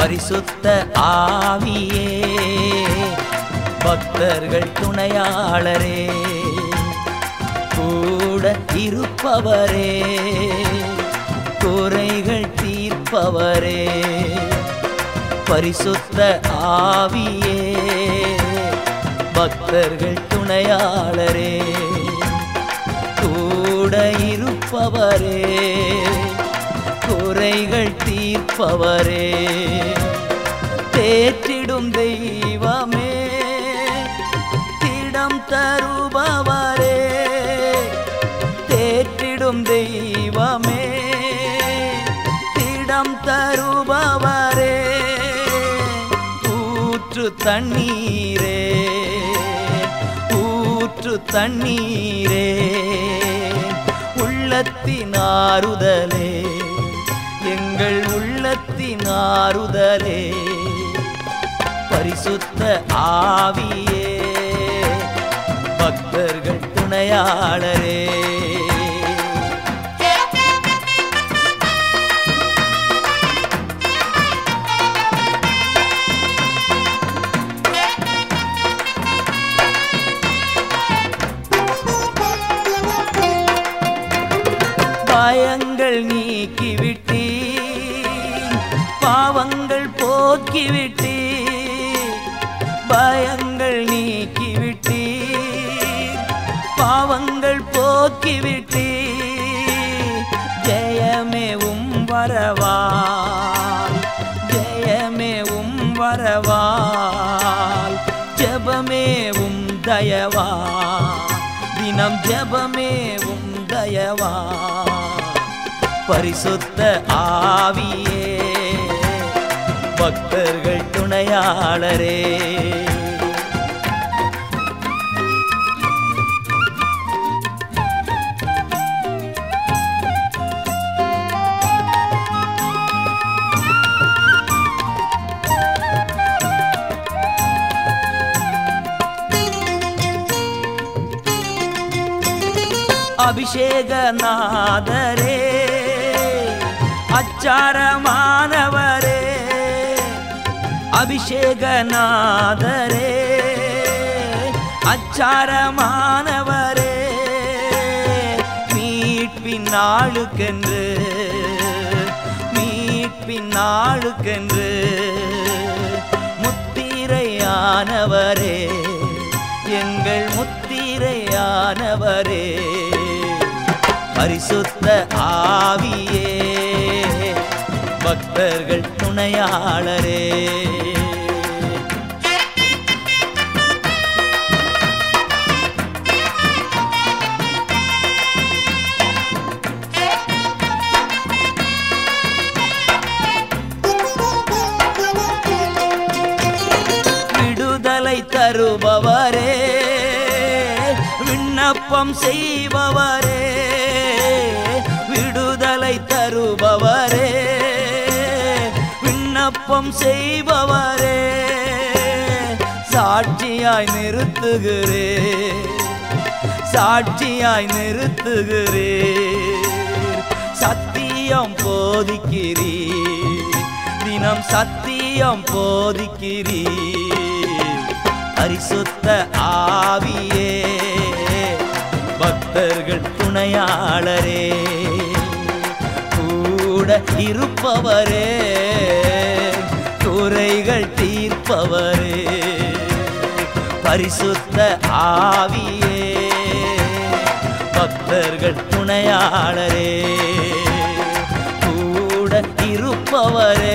பரிசுத்த ஆவியே பக்தர்கள் துணையாளரே கூட இருப்பவரே குறைகள் தீர்ப்பவரே பரிசுத்த ஆவியே பக்தர்கள் துணையாளரே கூட இருப்பவரே குறைகள் தீர்ப்பவரே தேற்றிடும் தெய்வமே திடம் தருபவரே தேற்றிடும் தெய்வமே திடம் தருபவரே ஊற்று தண்ணீரே ஊற்று தண்ணீரே உள்ளத்தின் ஆறுதலே எங்கள் உள்ளத்தின் ஆறுதலே பரிசுத்த ஆவியே பக்தர்கள் துணையாளரே பயங்கள் நீக்கிவிட்டீ பாவங்கள் போக்கிவிட்டீ பயங்கள் நீக்கிவிட்டீ பாவங்கள் போக்கிவிட்டீ ஜெயமே உம் வரவால் ஜெயமே உம் வரவால் ஜெபமே உம் தயவா தினம் ஜெபமே உம் தயவா பரிசுத்த ஆவியே பக்தர்கள் துணையாளரே அபிஷேகநாதரே அச்சாரமானவரே அபிஷேகநாதரே அச்சாரமானவரே மீட்பின் நாளுக்கென்று மீட்பின் நாளுக்கென்று முத்திரையானவரே எங்கள் முத்திரையானவரே பரிசுத்த ஆவியே பக்தர்கள் துணையாளரே விடுதலை தருபவரே விண்ணப்பம் செய்பவரே விடுதலை தருபவரே விண்ணப்பம் செய்பவரே சாட்சியாய் நிறுத்துகிறே சாட்சியாய் நிறுத்துகிறே சத்தியம் போதிக்கிறீ தினம் சத்தியம் போதிக்கிறீ பரிசுத்த ஆவியே பக்தர்கள் துணையாளரே கூட இருப்பவரே குறைகள் தீர்ப்பவரே பரிசுத்த ஆவியே பக்தர்கள் துணையாளரே கூட இருப்பவரே